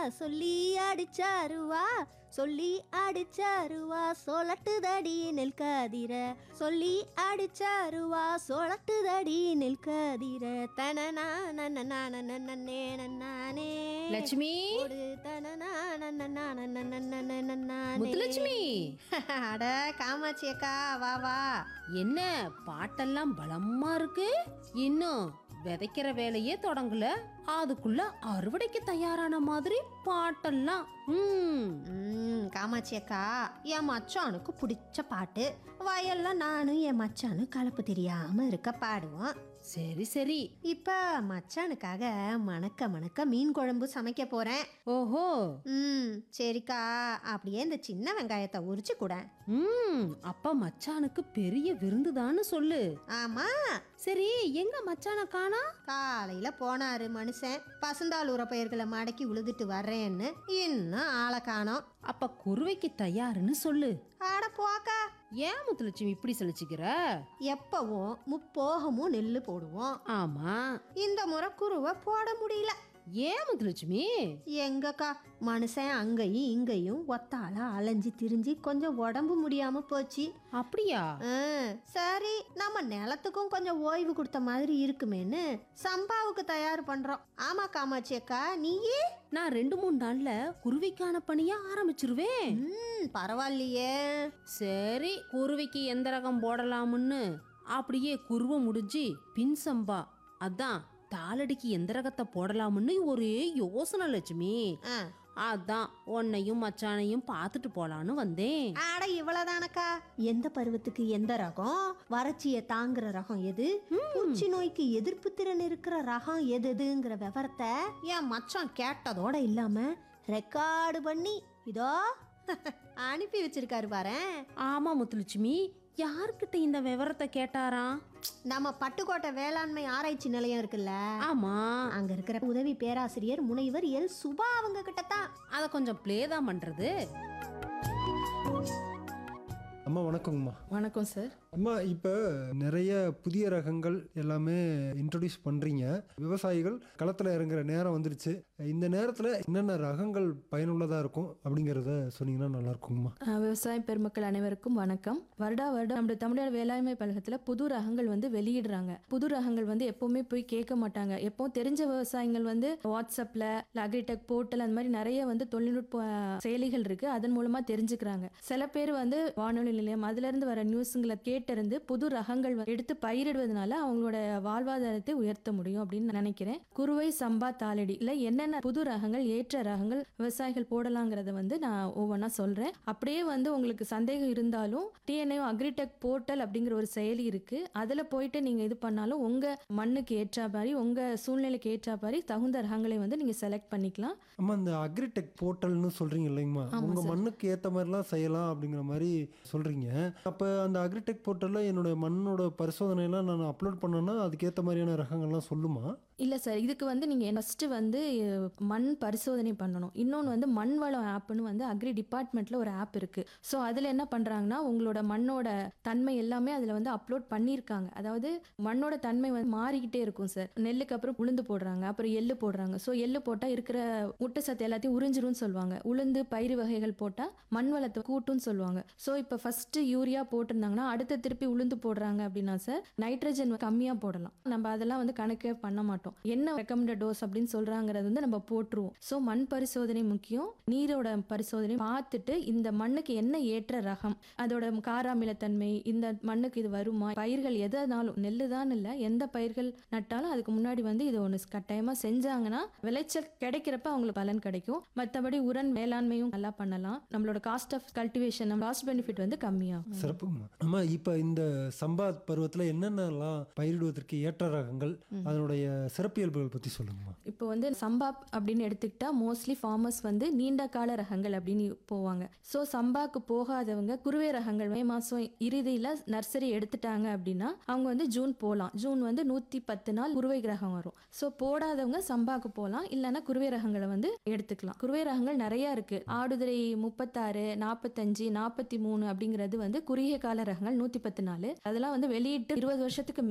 சொல்லி அடிச்சாருவா சொல்லி அடிச்சாருவா சொலட்டுதடி நெல் கதிர சொல்லி அடிச்சாருவா சொலட்டுதடி நெல் கதிர தனனா நன்னே நன்னானே லட்சுமி ஒரு தனனா நன்னே முத்துலட்சுமி அட காமாட்சி அக்கா வா வா என்ன பாட்டெல்லாம் பலமா இருக்கு இன்னும் விதைக்கிற வேலையே தொடங்கல அதுக்குள்ள அறுவடைக்கு தயாரான மாதிரி பாட்டெல்லாம் ம் ம், காமாட்சி அக்கா என் மச்சானுக்கு பிடிச்ச பாட்டு வயல்ல நானும் என் மச்சானும் கலப்பு தெரியாம இருக்க பாடுவோம் சரி சரி இப்ப மச்சானுக்காக மணக்க மணக்க மீன் குழம்பு சமைக்க போறேன் ஓஹோ ம் சரிக்கா அப்படியே இந்த சின்ன வெங்காயத்தை உரிச்சு கூட ம் அப்ப மச்சானுக்கு பெரிய விருந்துதான்னு சொல்லு ஆமா சரி எங்க மச்சான காணா காலையில போனாரு மனுஷன் பசுந்தாள் உரப்பயிர்களை மடக்கி உழுதுட்டு வர்றேன்னு இன்னும் ஆளை காணோம் அப்ப குருவைக்கு தயாருன்னு சொல்லு ஆட போக்கா ஏன் முத்துலட்சுமி இப்படி சலிச்சுக்கிற எப்பவும் முப்போகமும் நெல்லு போடுவோம் ஆமா இந்த முறை குருவை போட முடியல ஏன் முத்துலட்சுமி எங்கக்கா மனுஷன் அங்கேயும் இங்கேயும் ஒத்தால அலைஞ்சு திரிஞ்சு கொஞ்சம் உடம்பு முடியாம போச்சு அப்படியா ஆ, சரி நம்ம நிலத்துக்கும் கொஞ்சம் ஓய்வு கொடுத்த மாதிரி இருக்குமேன்னு சம்பாவுக்கு தயார் பண்றோம் ஆமா காமாட்சி அக்கா நீயே நான் ரெண்டு மூணு நாள்ல குருவிக்கான பணிய ஆரம்பிச்சிருவேன் ம் பரவாயில்லையே சரி குருவிக்கு எந்த ரகம் போடலாம்னு அப்படியே குருவை முடிஞ்சு பின் சம்பா அதான் தாளடிக்கு எந்த ரகத்தை போடலாம்னு ஒரே யோசனை லட்சுமி ஆ, அதான் உன்னையும் மச்சானையும் பார்த்துட்டு போலான்னு வந்தேன் அட இவ்வளவுதானக்கா எந்த பருவத்துக்கு எந்த ரகம் வறட்சியை தாங்குற ரகம் எது பூச்சி நோய்க்கு எதிர்ப்பு திறன் இருக்கிற ரகம் எது எதுங்கிற விவரத்தை என் மச்சான் கேட்டதோட இல்லாம ரெக்கார்டு பண்ணி இதோ அனுப்பி வச்சிருக்காரு பாரேன் ஆமா முத்துலட்சுமி யார்கிட்ட இந்த விவரத்தை கேட்டாராம் நம்ம பட்டுக்கோட்டை வேளாண்மை ஆராய்ச்சி நிலையம் இருக்குல்ல ஆமா அங்க இருக்கிற உதவி பேராசிரியர் முனைவர் எல் சுபா அவங்க கிட்ட தான் அத கொஞ்சம் ப்ளே தான் பண்றது அம்மா வணக்கங்கம்மா வணக்கம் சார் அம்மா இப்போ நிறைய புதிய ரகங்கள் எல்லாமே இன்ட்ரடியூஸ் பண்ணுறீங்க விவசாயிகள் களத்தில் இறங்குற நேரம் வந்துருச்சு இந்த நேரத்தில் என்னென்ன ரகங்கள் பயனுள்ளதாக இருக்கும் அப்படிங்கிறத சொன்னீங்கன்னா நல்லா இருக்குங்கம்மா அஹ், விவசாய பெருமக்கள் அனைவருக்கும் வணக்கம் வருடா வருடம் நம்முடைய தமிழ்நாடு வேளாண்மை பழகத்தில் புது ரகங்கள் வந்து வெளியிடுறாங்க புது ரகங்கள் வந்து எப்பவுமே போய் கேட்க மாட்டாங்க எப்பவும் தெரிஞ்ச விவசாயிகள் வந்து வாட்ஸ்அப்ல அக்ரிடெக் போர்ட்டல் அந்த மாதிரி நிறைய வந்து தொழில்நுட்ப அஹ், செயலிகள் இருக்கு அதன் மூலமா தெரிஞ்சுக்கிறாங்க சில பேர் வந்து வானொலி நிலையம் அதுல இருந்து வர நியூஸுங்களை கேட்டறிந்து புது ரகங்கள் வந்து எடுத்து பயிரிடுவதனால அவங்களோட வாழ்வாதாரத்தை உயர்த்த முடியும் அப்படின்னு நான் நினைக்கிறேன் குருவை சம்பா தாளடி இல்ல என்னென்ன புது ரகங்கள் ஏற்ற ரகங்கள் விவசாயிகள் போடலாங்கிறத வந்து நான் ஒவ்வொன்றா சொல்றேன் அப்படியே வந்து உங்களுக்கு சந்தேகம் இருந்தாலும் டிஎன்ஏ அக்ரிடெக் போர்ட்டல் அப்படிங்கிற ஒரு செயலி இருக்கு அதுல போயிட்டு நீங்க இது பண்ணாலும் உங்க மண்ணுக்கு ஏற்ற மாதிரி உங்க சூழ்நிலைக்கு ஏற்ற மாதிரி தகுந்த ரகங்களை வந்து நீங்க செலக்ட் பண்ணிக்கலாம் அம்மா இந்த அக்ரிடெக் போர்ட்டல்னு சொல்கிறீங்க இல்லைங்கம்மா உங்கள் மண்ணுக்கு ஏற்ற மாதிரிலாம் செய்யலாம் அப்படிங்கிற மாதிரி சொல்கிறீங்க அப்போ அந்த அக்ரிடெக் போர்ட்டலில் என்னோட மண்ணோட பரிசோதனையெல்லாம் நான் அப்லோட் பண்ணேன்னா அதுக்கேற்ற மாதிரியான ரகங்கள்லாம் சொல்லுமா இல்ல சார் இதுக்கு வந்து நீங்க ஃபர்ஸ்ட் வந்து அஹ், மண் பரிசோதனை பண்ணணும் இன்னொன்று வந்து மண் வளம் ஆப்னு வந்து அக்ரி டிபார்ட்மெண்ட்ல ஒரு ஆப் இருக்கு ஸோ அதுல என்ன பண்றாங்கன்னா உங்களோட மண்ணோட தன்மை எல்லாமே அதுல வந்து அப்லோட் பண்ணியிருக்காங்க அதாவது மண்ணோட தன்மை வந்து மாறிக்கிட்டே இருக்கும் சார் நெல்லுக்கு அப்புறம் உளுந்து போடுறாங்க அப்புறம் எள்ளு போடுறாங்க ஸோ எள்ளு போட்டா இருக்கிற ஊட்டச்சத்து எல்லாத்தையும் உறிஞ்சிரும்னு சொல்லுவாங்க உளுந்து பயிர் வகைகள் போட்டா மண் வளத்தை கூட்டும்னு சொல்லுவாங்க ஸோ இப்போ ஃபர்ஸ்ட் யூரியா போட்டிருந்தாங்கன்னா அடுத்த திருப்பி உளுந்து போடுறாங்க அப்படின்னா சார் நைட்ரஜன் கம்மியா போடலாம் நம்ம அதெல்லாம் வந்து கணக்கே பண்ண மாட்டோம் என்ன ரெக்கமெண்டட் டோஸ் அப்படின்னு சொல்றாங்கிறது வந்து நம்ம போட்டுருவோம் ஸோ மண் பரிசோதனை முக்கியம் நீரோட பரிசோதனை பார்த்துட்டு இந்த மண்ணுக்கு என்ன ஏற்ற ரகம் அதோட காராமிலத்தன்மை இந்த மண்ணுக்கு இது வருமா பயிர்கள் எதனாலும் நெல்லு தான் இல்லை எந்த பயிர்கள் நட்டாலும் அதுக்கு முன்னாடி வந்து இது ஒன்று கட்டாயமா செஞ்சாங்கன்னா விளைச்சல் கிடைக்கிறப்ப அவங்களுக்கு பலன் கிடைக்கும் மற்றபடி உரன் மேலாண்மையும் நல்லா பண்ணலாம் நம்மளோட cost of cultivation cost benefit வந்து கம்மியாகும் சிறப்புங்கம்மா அம்மா இப்போ இந்த சம்பா பருவத்தில் என்னென்னலாம் பயிரிடுவதற்கு ஏற்ற ரகங்கள் அதனுடைய சிறப்பியல்புகள் பற்றி சொல்லுங்கம்மா இப்போ வந்து சம்பா அப்படின்னு எடுத்துக்கிட்டா மோஸ்ட்லி ஃபார்மர்ஸ் வந்து நீண்ட கால ரகங்கள் அப்படின்னு போவாங்க ஸோ சம்பாக்கு போகாதவங்க குருவை ரகங்கள் மே மாதம் இறுதியில் நர்சரி எடுத்துட்டாங்க அப்படின்னா அவங்க வந்து ஜூன் போகலாம் ஜூன் வந்து நூற்றி பத்து நாள் குருவை ரகம் வரும் ஸோ போடாதவங்க சம்பாக்கு போகலாம் இல்லைன்னா குருவை ரகங்களை வந்து எடுத்துக்கலாம் குருவை ரகங்கள் நிறைய இருக்கு ஆடுதுறை முப்பத்தாறு நாற்பத்தஞ்சு நாற்பத்தி மூணு அப்படிங்கிறது வந்து குறுகிய கால ரகங்கள் நூற்றி பத்து நாள் அதெல்லாம் வந்து வெளியிட்டு இருபது வருஷத்துக்கு